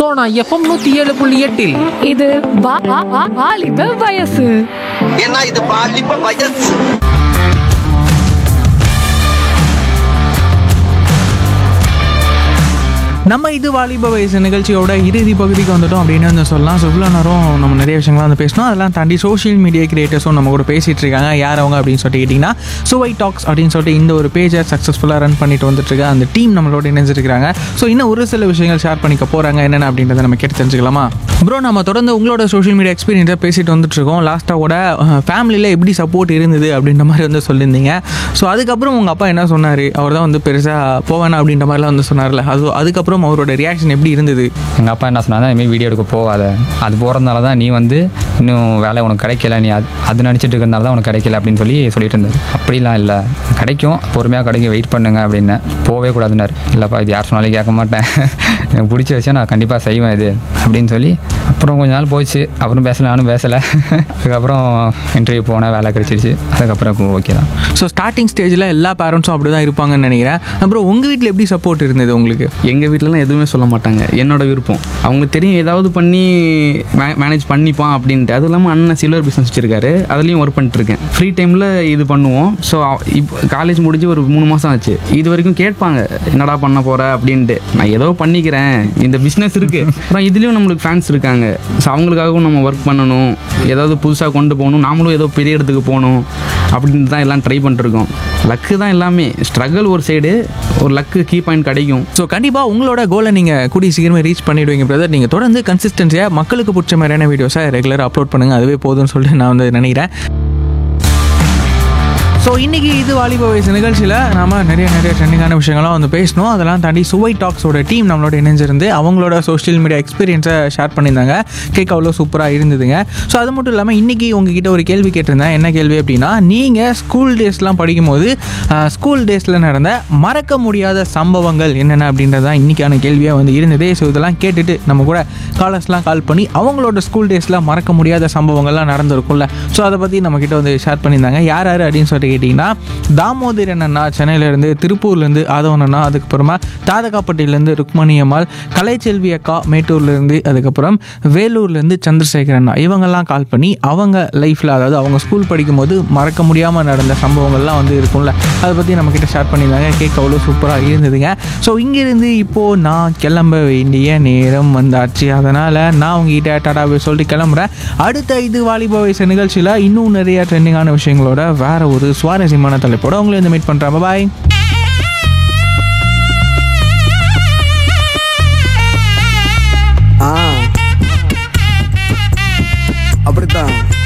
Sona FM நூத்தி ஏழு புள்ளி எட்டில் இது வா- வா- வா- வாலிப வயசு ஏன்னா இது பாலிப்ப வயசு நம்ம இது வாலிப வயசு நிகழ்ச்சியோட இறுதி பகுதிக்கு வந்துட்டோம் அப்படின்னு வந்து சொல்லலாம் ஸோ இவ்வளோ நேரம் நம்ம நிறைய விஷயங்கள்லாம் வந்து பேசணும் அதெல்லாம் தாண்டி சோஷியல் மீடியா கிரியேட்டர்ஸும் நம்ம கூட பேசிகிட்டு இருக்காங்க யார் அவங்க அப்படின்னு சொல்லிட்டு கேட்டிங்கன்னா சுவை டாக்ஸ் அப்படின்னு சொல்லிட்டு இந்த ஒரு பேஜை சக்ஸஸ்ஃபுல்லாக ரன் பண்ணிட்டு வந்துட்டு இருக்க அந்த டீம் நம்மளோட இணைஞ்சிருக்காங்க ஸோ இன்னும் ஒரு சில விஷயங்கள் ஷேர் பண்ணிக்க போகிறாங்க என்னென்ன அப்படின்றத நம்ம கேட்டு தெரிஞ்சுக்கலாமா ப்ரோ நம்ம தொடர்ந்து உங்களோட சோஷியல் மீடியா எக்ஸ்பீரியன்ஸை பேசிட்டு வந்துட்டு இருக்கோம் லாஸ்ட்டாக ஃபேமிலியில் எப்படி சப்போர்ட் இருந்தது அப்படின்ற மாதிரி வந்து சொல்லியிருந்தீங்க ஸோ அதுக்கப்புறம் உங்கள் அப்பா என்ன சொன்னார் அவர் தான் வந்து பெருசாக போவேணா அப்படின்ற மாதிரிலாம் வந்து சொன்னார்ல அது அதுக்கப்புறம் அவரோட ரியாக்ஷன் எப்படி இருந்தது எங்கள் அப்பா என்ன சொன்னாங்க இதுமாரி வீடியோ எடுக்க போகாத அது போகிறதுனால தான் நீ வந்து இன்னும் வேலை உனக்கு கிடைக்கல நீ அது அது நினச்சிட்டு இருக்கிறதுனால தான் உனக்கு கிடைக்கல அப்படின்னு சொல்லி சொல்லிட்டு இருந்தார் அப்படிலாம் இல்லை கிடைக்கும் பொறுமையாக கிடைக்கும் வெயிட் பண்ணுங்க அப்படின்னு போகவே கூடாதுன்னாரு இல்லைப்பா இது யார் சொன்னாலும் கேட்க மாட்டேன் எனக்கு பிடிச்ச விஷயம் நான் கண்டிப்பாக செய்வேன் இது அப்படின்னு சொல்லி அப்புறம் கொஞ்ச நாள் போச்சு அப்புறம் பேசல நானும் பேசலை அதுக்கப்புறம் இன்டர்வியூ போனேன் வேலை கிடைச்சிருச்சு அதுக்கப்புறம் ஓகே தான் ஸோ ஸ்டார்டிங் ஸ்டேஜில் எல்லா பேரண்ட்ஸும் அப்படி தான் இருப்பாங்கன்னு நினைக்கிறேன் அப்புறம் உங்கள் வீட்டில் எப்படி சப்போர்ட் இருந்தது உங்களுக்கு எங்கள் வீட்டிலலாம் எதுவுமே சொல்ல மாட்டாங்க என்னோட விருப்பம் அவங்களுக்கு தெரியும் ஏதாவது பண்ணி மேனேஜ் பண்ணிப்பான் அப்படின்ட்டு அதுவும் இல்லாமல் அண்ணன் சில்வர் பிஸ்னஸ் வச்சுருக்காரு அதுலேயும் ஒர்க் பண்ணிட்டுருக்கேன் ஃப்ரீ டைமில் இது பண்ணுவோம் ஸோ இப்போ காலேஜ் முடிஞ்சு ஒரு மூணு மாதம் ஆச்சு இது வரைக்கும் கேட்பாங்க என்னடா பண்ண போகிற அப்படின்ட்டு நான் ஏதோ பண்ணிக்கிறேன் இந்த பிஸ்னஸ் இருக்குது அப்புறம் இதுலேயும் நம்மளுக்கு ஃபேன்ஸ் இருக்காங்க ஸோ அவங்களுக்காகவும் நம்ம ஒர்க் பண்ணணும் ஏதாவது புதுசாக கொண்டு போகணும் நாமளும் ஏதோ பெரிய இடத்துக்கு போகணும் அப்படின்னு தான் எல்லாம் ட்ரை பண்ணிட்டுருக்கோம் லக்கு தான் எல்லாமே ஸ்ட்ரகிள் ஒரு சைடு ஒரு லக்கு கீ பாயிண்ட் கிடைக்கும் ஸோ கண்டிப்பாக உங்களோட கோலை நீங்கள் கூடிய சீக்கிரமே ரீச் பண்ணிடுவீங்க பிரதர் நீங்கள் தொடர்ந்து கன்சிஸ்டன்சியாக மக்களுக்கு பிடிச்ச மாதிரியான வீடியோஸை ரெகுலராக அப்லோட் பண்ணுங்கள் அதுவே போதும்னு சொல்லிட்டு நான் வந்து நினைக்கிறேன் ஸோ இன்றைக்கி இது வாலிப வயசு நிகழ்ச்சியில் நாம நிறைய நிறைய ட்ரெண்டிங்கான விஷயங்கள்லாம் வந்து பேசணும் அதெல்லாம் தாண்டி சுவை டாக்ஸோட டீம் நம்மளோட இணைஞ்சிருந்து அவங்களோட சோஷியல் மீடியா எக்ஸ்பீரியன்ஸை ஷேர் பண்ணியிருந்தாங்க கேட்க அவ்வளோ சூப்பராக இருந்ததுங்க ஸோ அது மட்டும் இல்லாமல் இன்றைக்கி உங்ககிட்ட ஒரு கேள்வி கேட்டிருந்தேன் என்ன கேள்வி அப்படின்னா நீங்கள் ஸ்கூல் டேஸ்லாம் படிக்கும்போது ஸ்கூல் டேஸில் நடந்த மறக்க முடியாத சம்பவங்கள் என்னென்ன அப்படின்றது தான் இன்றைக்கான கேள்வியாக வந்து இருந்தது ஸோ இதெல்லாம் கேட்டுட்டு நம்ம கூட காலர்ஸ்லாம் கால் பண்ணி அவங்களோட ஸ்கூல் டேஸில் மறக்க முடியாத சம்பவங்கள்லாம் நடந்திருக்கும்ல ஸோ அதை பற்றி நம்மக்கிட்ட வந்து ஷேர் பண்ணியிருந்தாங்க யார் யார் அப்படின்னு சொல்லிட்டு கேட்டிங்கன்னா தாமோதரன் அண்ணா சென்னையிலேருந்து திருப்பூர்லேருந்து ஆதவன் அண்ணா அதுக்கப்புறமா தாதகாப்பட்டியிலேருந்து ருக்மணி அம்மாள் கலைச்செல்வி அக்கா மேட்டூர்லேருந்து அதுக்கப்புறம் வேலூர்லேருந்து சந்திரசேகர் அண்ணா இவங்கெல்லாம் கால் பண்ணி அவங்க லைஃப்பில் அதாவது அவங்க ஸ்கூல் படிக்கும்போது மறக்க முடியாமல் நடந்த சம்பவங்கள்லாம் வந்து இருக்கும்ல அதை பற்றி நம்மக்கிட்ட ஷேர் பண்ணியிருந்தாங்க கேட்க அவ்வளோ சூப்பராக இருந்ததுங்க ஸோ இங்கேருந்து இப்போது நான் கிளம்ப வேண்டிய நேரம் வந்தாச்சு அதனால் நான் உங்ககிட்ட டாடா போய் சொல்லிட்டு கிளம்புறேன் அடுத்த இது வாலிப வயசு நிகழ்ச்சியில் இன்னும் நிறைய ட்ரெண்டிங்கான விஷயங்களோட வேற ஒரு சுவாரஸ்யமான தலைப்போட உங்களை வந்து மீட் பண்ணுறேன் பாய் ஆ அப்படித்தான்